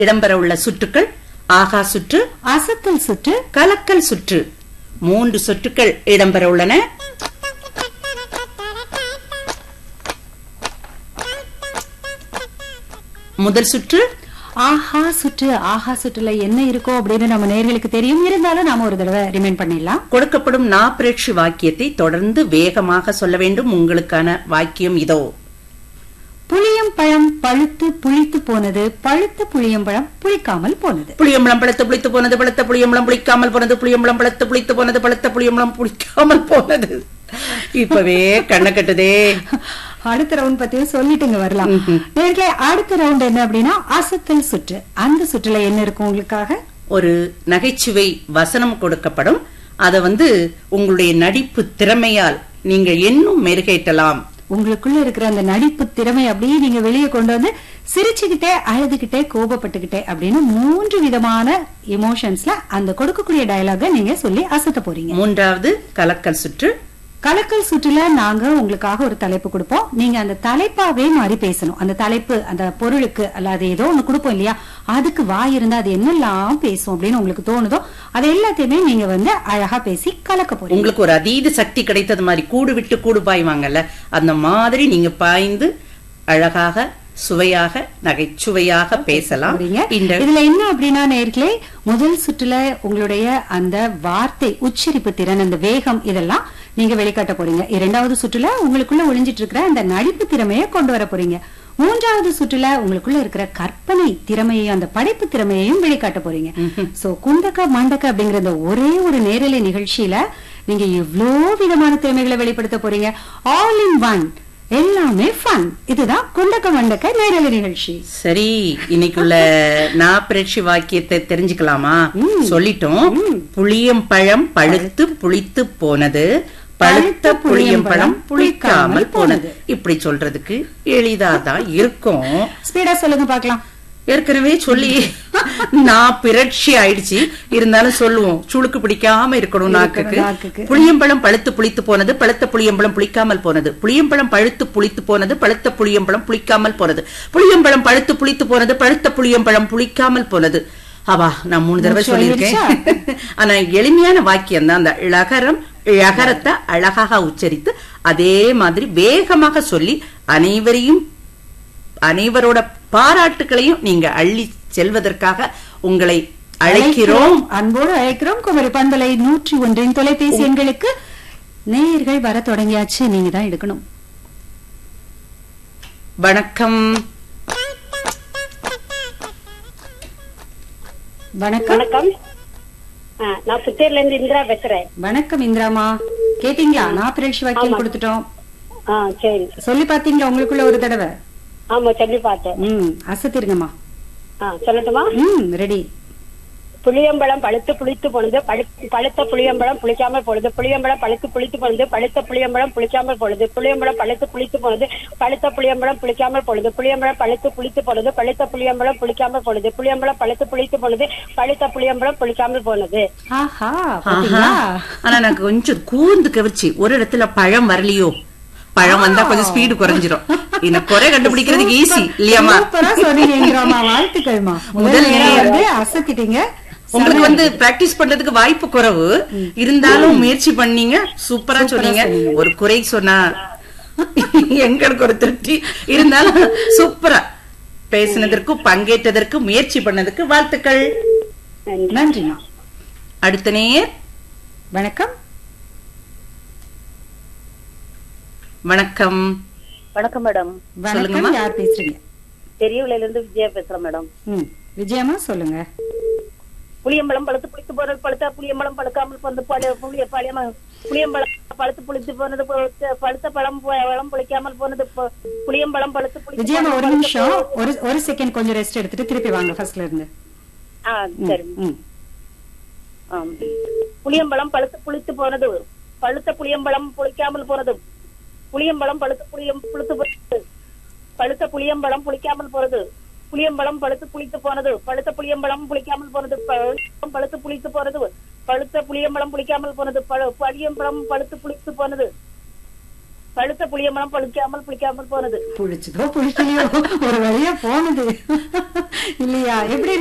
இடம்பெற உள்ள சுற்றுக்கள் ஆகா சுற்று அசத்தல் சுற்று கலக்கல் சுற்று மூன்று சுற்றுக்கள் இடம்பெற உள்ளன முதல் சுற்று ஆஹா சுற்று ஆஹா சுற்றுல என்ன இருக்கோ அப்படின்னு நம்ம நேர்களுக்கு தெரியும் இருந்தாலும் நாம ஒரு தடவை ரிமைண்ட் பண்ணிடலாம் கொடுக்கப்படும் நாப்பிரட்சி வாக்கியத்தை தொடர்ந்து வேகமாக சொல்ல வேண்டும் உங்களுக்கான வாக்கியம் இதோ புளியம் பழம் பழுத்து புளித்து போனது பழுத்த புளியம் பழம் புளிக்காமல் போனது புளியம்பளம் பழுத்து புளித்து போனது பழுத்த புளியம்பளம் புளிக்காமல் போனது புளியம்பளம் பழுத்து புளித்து போனது பழுத்த புளியம்பளம் புளிக்காமல் போனது இப்பவே கண்ணை கட்டுதே அடுத்த ரவுண்ட் பத்தியும் சொல்லிட்டுங்க வரலாம் நேர்களே அடுத்த ரவுண்ட் என்ன அப்படின்னா அசத்தல் சுற்று அந்த சுற்றுல என்ன இருக்கும் உங்களுக்காக ஒரு நகைச்சுவை வசனம் கொடுக்கப்படும் அத வந்து உங்களுடைய நடிப்பு திறமையால் நீங்க இன்னும் மெருகேற்றலாம் உங்களுக்குள்ள இருக்கிற அந்த நடிப்பு திறமை அப்படியே நீங்க வெளியே கொண்டு வந்து சிரிச்சுக்கிட்டே அழுதுகிட்டே கோபப்பட்டுக்கிட்டே அப்படின்னு மூன்று விதமான எமோஷன்ஸ்ல அந்த கொடுக்கக்கூடிய டயலாக நீங்க சொல்லி அசத்த போறீங்க மூன்றாவது கலக்கல் சுற்று கலக்கல் சுற்றுல நாங்க உங்களுக்காக ஒரு தலைப்பு கொடுப்போம் நீங்க அந்த தலைப்பாவே மாறி பேசணும் அந்த தலைப்பு அந்த பொருளுக்கு அல்லது ஏதோ ஒண்ணு கொடுப்போம் இல்லையா அதுக்கு வாய் இருந்தா அது என்னெல்லாம் பேசும் அப்படின்னு உங்களுக்கு தோணுதோ அது எல்லாத்தையுமே நீங்க வந்து அழகா பேசி கலக்க போறீங்க உங்களுக்கு ஒரு அதீத சக்தி கிடைத்தது மாதிரி கூடு விட்டு கூடு பாய்வாங்கல்ல அந்த மாதிரி நீங்க பாய்ந்து அழகாக சுவையாக நகைச்சுவையாக பேசலாம் போறீங்க. இந்த இதுல என்ன அப்படின்னா நேர்களே முதல் சுற்றுல உங்களுடைய அந்த வார்த்தை உச்சரிப்பு திறன் அந்த வேகம் இதெல்லாம் நீங்க வெளிக்காட்ட போறீங்க இரண்டாவது சுற்றுல உங்களுக்குள்ள ஒளிஞ்சிட்டு இருக்கிற அந்த நடிப்பு திறமையை கொண்டு வர போறீங்க மூன்றாவது சுற்றுல உங்களுக்குள்ள இருக்கிற கற்பனை திறமையையும் அந்த படைப்பு திறமையையும் வெளிக்காட்ட போறீங்க சோ குண்டக்க மண்டக்க அப்படிங்கிற இந்த ஒரே ஒரு நேரலை நிகழ்ச்சியில நீங்க எவ்வளோ விதமான திறமைகளை வெளிப்படுத்த போறீங்க ஆல் இன் ஒன் எல்லாமே ஃபன் இதுதான் குண்டக்க மண்டக்க நேரலை நிகழ்ச்சி சரி இன்னைக்குள்ள நாப்பிரட்சி வாக்கியத்தை தெரிஞ்சுக்கலாமா சொல்லிட்டோம் புளியம்பழம் பழுத்து புளித்து போனது பழுத்த புளியம்பழம் புளிக்காமல் போனது இப்படி சொல்றதுக்கு எளிதாதான் இருக்கும் ஸ்பீடா சொல்லுங்க பார்க்கலாம் ஏற்கனவே சொல்லி நான் பிறட்சி ஆயிடுச்சு இருந்தாலும் சொல்லுவோம் சுளுக்கு பிடிக்காம இருக்கணும் நாக்குக்கு நாக்குக்கு. புளியம்பழம் பழுத்து புளித்து போனது பழுத்த புளியம்பழம் புளிக்காமல் போனது புளியம்பழம் பழுத்து புளித்து போனது பழுத்த புளியம்பழம் புளிக்காமல் போனது புளியம்பழம் பழுத்து புளித்து போனது பழுத்த புளியம்பழம் புளிக்காமல் போனது அவா நான் மூணு தடவை மூச்சு சொல்லியிருக்கேன் ஆனா எளிமையான வாக்கியம் தான் அந்த இழகரம் இழகரத்தை அழகாக உச்சரித்து அதே மாதிரி வேகமாக சொல்லி அனைவரையும் அனைவரோட பாராட்டுகளையும் நீங்க அள்ளி செல்வதற்காக உங்களை அழைக்கிறோம் அன்போடு அழைக்கிறோம் குமரி பண்பலை நூற்றி ஒன்றின் தொலைபேசி எண்களுக்கு நேயர்கள் வர தொடங்கியாச்சு நீங்க தான் எடுக்கணும் வணக்கம் வணக்கம் வணக்கம் ஆ, நான் சுத்தேர்ல இருந்து இந்திரா பேசுறேன் வணக்கம் இந்திராமா கேட்டீங்களா நான் பிரேட்சி வாக்கியம் கொடுத்துட்டோம் ஆ சரி சொல்லி பாத்தீங்களா உங்களுக்குள்ள ஒரு தடவை ஆமா சொல்லி பார்த்தேன் ம் அசத்திருங்கம்மா ஆ சொல்லட்டுமா ம் ரெடி புளியம்பழம் பழுத்து புளித்து போனது பழு- பழுத்த புளியம்பழம் புளிக்காமல் போனது புளியம்பழம் பழுத்து புளித்து போனது பழுத்த புளியம்பழம் புளிக்காமல் போனது புளியம்பழம் பழுத்து புளித்து போனது பழுத்த புளியம்பழம் புளிக்காமல் போனது புளியம்பழம் பழுத்து புளித்து போனது பழுத்த புளியம்பழம் புளிக்காமல் போனது புளியம்பழம் பழுத்து புளித்து போனது பழுத்த புளியம்பழம் புளிக்காமல் போனது ஆஹா ஆஹா. பாத்தீங்களா ஆனா எனக்கு கொஞ்சம் கூர்ந்து கவிச்சு ஒரு இடத்துல பழம் வரலையோ பழம் வந்தா கொஞ்சம் ஸ்பீடு குறைஞ்சிரும் இந்த குறை கண்டுபிடிக்கிறதுக்கு ஈஸி இல்லையாமா சூப்பரா சொன்னீங்க இந்திராமா வாழ்த்துக்கள்மா முதல் முதல் நேரம் நேரம். வந்து அசத்திட்டீங்க உங்களுக்கு வந்து பிராக்டிஸ் பண்றதுக்கு வாய்ப்பு குறைவு இருந்தாலும் முயற்சி பண்ணீங்க சூப்பரா சொன்னீங்க ஒரு குறை சொன்னா எங்களுக்கு ஒரு திருப்தி இருந்தாலும் சூப்பரா பேசினதற்கும் பங்கேற்றதற்கு முயற்சி பண்ணதுக்கு வாழ்த்துக்கள் நன்றிமா அடுத்த நேர் வணக்கம் வணக்கம் வணக்கம் மேடம் வணக்கம் சொல்லுங்கம்மா. யார் பேசுறீங்க பெரியவிலையில இருந்து விஜயா பேசுறேன் மேடம் ம் விஜயம்மா சொல்லுங்க புளியம்பழம் பழுத்து புளித்து போனது பழுத்தா புளியம்பழம் பழுக்காமல் போனது பழ- புளிய பழைய புளியம்பழம் பழுத்து புளித்து போனது பழுத்த- பழுத்த பழம் ப- பழம் புளிக்காமல் போனது ப- புளியம்பழம் பழுத்து புளித்து விஜயம்மா ஒரு போனது நிமிஷம் ஒரு ஒரு செகண்ட் கொஞ்சம் ரெஸ்ட் எடுத்துட்டு திருப்பி வாங்க ஃபர்ஸ்ட்ல இருந்து ஆ சரி ம். ஆம். புளியம்பழம் பழுத்து புளித்து போனது பழுத்த புளியம்பழம் புளிக்காமல் போனது புளியம்பழம் பழுத்து புளியம் புளித்து போனது பழுத்த புளியம்பழம் புளிக்காமல் போனது புளியம்பழம் பழுத்து புளித்து போனது பழுத்த புளியம்பழம் புளிக்காமல் போனது பழம் பழுத்து புளித்து போனது பழுத்த புளியம்பழம் புளிக்காமல் போனது பழ- புளியம்பழம் பழுத்து புளித்து போனது பழுத்த புளியம்பழம் பழுக்காமல் புளிக்காமல் போனது புளிச்சதோ புளிக்கலையோ ஒரு வழியா போனது இல்லையா எப்படி